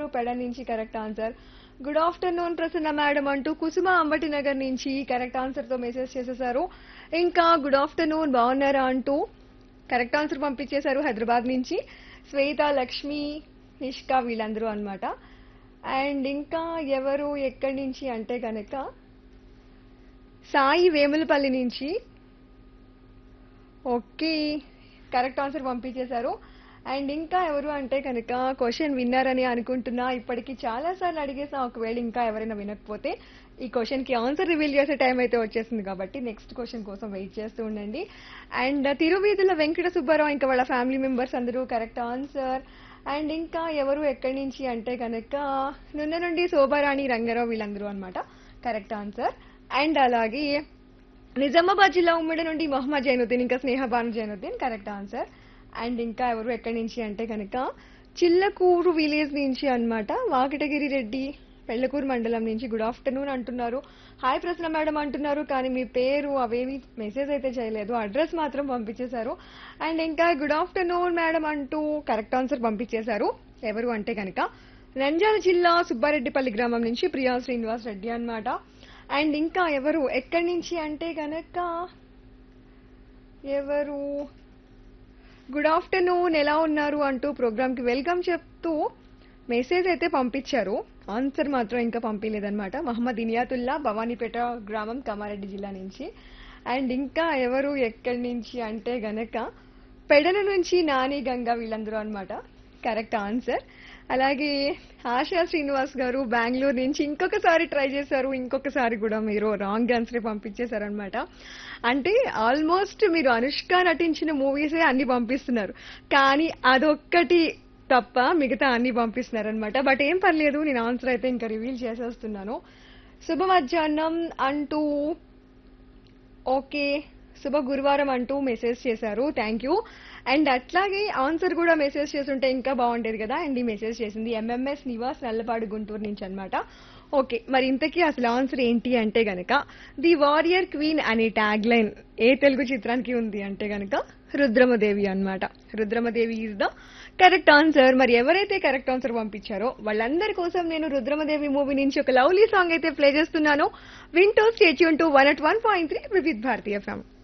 పెడ నుంచి correct answer good afternoon Prasanna madam అంటూ కుసుమ అంబటి నగర్ నుంచి కరెక్ట్ ఆన్సర్ తో మెసేజ్ చేసేసారు ఇంకా గుడ్ ఆఫ్టర్నూన్ బాగున్నారా అంటూ కరెక్ట్ ఆన్సర్ పంపించేశారు హైదరాబాద్ నుంచి శ్వేత లక్ష్మి నిష్క వీళ్ళందరూ అన్నమాట అండ్ ఇంకా ఎవరు ఎక్కడి నుంచి అంటే కనుక సాయి వేములపల్లి నుంచి ఓకే కరెక్ట్ ఆన్సర్ పంపించేశారు అండ్ ఇంకా ఎవరు అంటే కనుక క్వశ్చన్ విన్నారని అనుకుంటున్నా ఇప్పటికి చాలా సార్లు అడిగేసా ఒకవేళ ఇంకా ఎవరైనా వినకపోతే ఈ క్వశ్చన్ కి ఆన్సర్ రివీల్ చేసే టైం అయితే వచ్చేసింది కాబట్టి నెక్స్ట్ క్వశ్చన్ కోసం వెయిట్ చేస్తూ ఉండండి అండ్ తిరువీధుల వెంకట సుబ్బారావు ఇంకా వాళ్ళ ఫ్యామిలీ మెంబర్స్ అందరూ కరెక్ట్ ఆన్సర్ అండ్ ఇంకా ఎవరు ఎక్కడి నుంచి అంటే కనుక నున్న నుండి శోభారాణి రంగారావు వీళ్ళందరూ అన్నమాట కరెక్ట్ ఆన్సర్ అండ్ అలాగే నిజామాబాద్ జిల్లా ఉమ్మడి నుండి మొహమ్మద్ జైనుద్దీన్ ఇంకా Sneha Bhanu Zainuddin correct answer and ఇంకా ఎవరు ఎక్కడి నుంచి అంటే కనుక చిల్లకూరు విలేజ్ నుంచి అన్నమాట వాకిటగిరి రెడ్డి పెళ్ళకూరు మండలం నుంచి గుడ్ ఆఫ్టర్నూన్ అంటున్నారు హాయ్ ప్రశ్న మేడం అంటున్నారు కానీ మీ పేరు అవేవి మెసేజ్ అయితే చేయలేదు అడ్రస్ మాత్రం పంపించేశారు అండ్ ఇంకా గుడ్ ఆఫ్టర్నూన్ మేడం అంటూ కరెక్ట్ ఆన్సర్ పంపించేశారు ఎవరు అంటే కనుక నంద్యాల జిల్లా సుబ్బారెడ్డిపల్లి గ్రామం నుంచి ప్రియా శ్రీనివాస్ రెడ్డి అన్నమాట అండ్ ఇంకా ఎవరు ఎక్కడి నుంచి అంటే గనక ఎవరు గుడ్ ఆఫ్టర్నూన్ ఎలా ఉన్నారు అంటూ ప్రోగ్రామ్ కి వెల్కమ్ చెప్తూ మెసేజ్ అయితే పంపించారు ఆన్సర్ మాత్రం ఇంకా పంపించలేదన్నమాట మహమ్మద్ ఇనియాతుల్లా భవానీపేట గ్రామం కామారెడ్డి జిల్లా నుంచి అండ్ ఇంకా ఎవరు ఎక్కడి నుంచి అంటే గనక పెడన నుంచి నాని గంగా వీళ్ళందరూ అన్నమాట కరెక్ట్ ఆన్సర్ అలాగే ఆశా శ్రీనివాస్ గారు బెంగళూరు నుంచి ఇంకొకసారి ట్రై చేశారు ఇంకొకసారి కూడా మీరు రాంగ్ ఆన్సర్ పంపించేశారనమాట అంటే ఆల్మోస్ట్ మీరు అనుష్క నటించిన మూవీసే అన్ని పంపిస్తున్నారు కానీ అదొక్కటి తప్ప మిగతా అన్ని పంపిస్తున్నారనమాట బట్ ఏం పర్లేదు నేను ఆన్సర్ అయితే ఇంకా రివీల్ చేసేస్తున్నాను శుభ మధ్యాహ్నం అంటూ ఓకే శుభ గురువారం అంటూ మెసేజ్ చేశారు థ్యాంక్ యూ అండ్ అట్లాగే ఆన్సర్ కూడా మెసేజ్ చేస్తుంటే ఇంకా బాగుండేది కదా అండ్ ఈ మెసేజ్ చేసింది ఎంఎంఎస్ నివాస్ నల్లపాడు గుంటూరు నుంచి అన్నమాట ఓకే మరి ఇంతకీ అసలు ఆన్సర్ ఏంటి అంటే గనక ది వారియర్ క్వీన్ అనే ట్యాగ్ లైన్ ఏ తెలుగు చిత్రానికి ఉంది అంటే గనక రుద్రమదేవి అన్నమాట Rudramadevi is the correct answer మరి ఎవరైతే కరెక్ట్ ఆన్సర్ పంపించారో వాళ్ళందరి కోసం నేను రుద్రమదేవి మూవీ నుంచి ఒక లవ్లీ సాంగ్ అయితే ప్లే చేస్తున్నాను వింటూ stay tuned to one at one point three Vividh Bharati FM